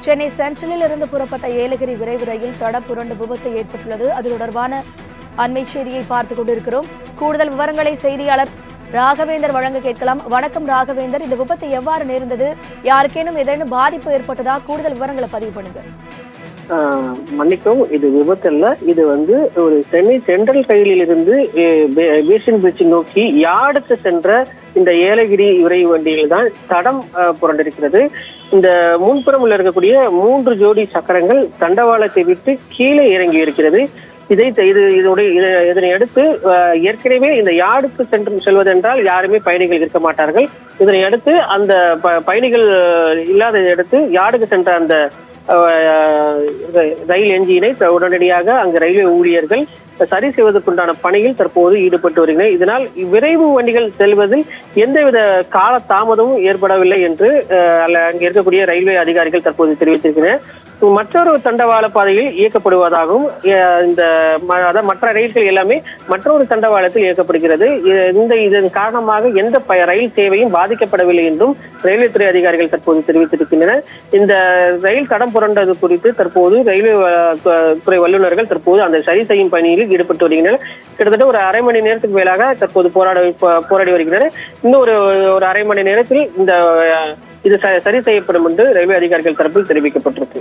சென்னை சென்ட்ரலில் இருந்து புறப்பட்ட ஏலகிரி விரைவு ரயில் தடம் புரண்டு விபத்து ஏற்பட்டுள்ளது அது தொடர்பான அண்மை செய்தியை பார்த்துக் கொண்டிருக்கிறோம் கூடுதல் விவரங்களை செய்தியாளர் ராகவேந்தர் வழங்க கேட்கலாம் வணக்கம் ராகவேந்தர் இந்த விபத்து எவ்வாறு நேர்ந்தது யாருக்கேனும் ஏதேனும் பாதிப்பு ஏற்பட்டதா கூடுதல் விவரங்களை பதிவு பண்ணுங்க ஆஹ் மன்னிக்கவும் இது விபத்து அல்ல இது வந்து ஒரு சென்னை சென்ட்ரல் ரயிலில் இருந்து பேஷன் பிரிட்ஜ் நோக்கி யார்டுக்கு சென்ற இந்த ஏலகிரி விரைவு வண்டியில் தான் தடம் ஆஹ், புரண்டிருக்கிறது இந்த முன்புறம் இருக்கக்கூடிய மூன்று ஜோடி சக்கரங்கள் தண்டவாளத்தை விட்டு கீழே இறங்கி இருக்கிறது இதை இது இதனுடைய இத- இதனை அடுத்து ஆஹ், ஏற்கனவே இந்த யார்டுக்கு சென்று செல்வதென்றால் யாருமே பயணிகள் இருக்க மாட்டார்கள் இதனை அடுத்து அந்த ப- பயணிகள் இல்லாததை அடுத்து யார்டுக்கு சென்ற அந்த அஹ், ரயில் என்ஜினை உடனடியாக அங்கு ரயில்வே ஊழியர்கள் சரி செய்வதற்குண்டான பணியில் தற்போது ஈடுபட்டு வருகின்றனர் இதனால் விரைவு வண்டிகள் செல்வதில் எந்தவித கால தாமதமும் ஏற்படவில்லை என்று அஹ், அல்ல அங்கே இருக்கக்கூடிய ரயில்வே அதிகாரிகள் தற்போது தெரிவித்திருக்கிறனர் மற்றொரு தண்டவாள பாதையில் இயக்கப்படுவதாகவும் அஹ், இந்த ம- அதாவது மற்ற ரயில்கள் எல்லாமே மற்றொரு தண்டவாளத்தில் இயக்கப்படுகிறது இ- இந்த இதன் காரணமாக எந்த ப- ரயில் சேவையும் பாதிக்கப்படவில்லை என்றும் ரயில்வே துறை அதிகாரிகள் தற்போது தெரிவித்திருக்கின்றனர் இந்த ரயில் தடம் புரண்டது குறித்து தற்போது ரயில்வே அஹ், து- துறை வல்லுநர்கள் தற்போது அந்த சரி செய்யும் பணியில் ஈடுபட்டு வருகின்றனர் கிட்டத்தட்ட ஒரு அரை மணி நேரத்துக்கு மேலாக தற்போது போராட போ- போராடி வருகின்றனர் இன்னும் ஒரு ஒரு அரை மணி நேரத்தில் இந்த அஹ், இது ச- சரி செய்யப்படும் என்று ரயில்வே அதிகாரிகள் தரப்பில் தெரிவிக்கப்பட்டிருக்கு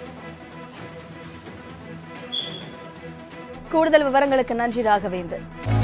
கூடுதல் விவரங்களுக்கு நன்றி ராகவேந்தர்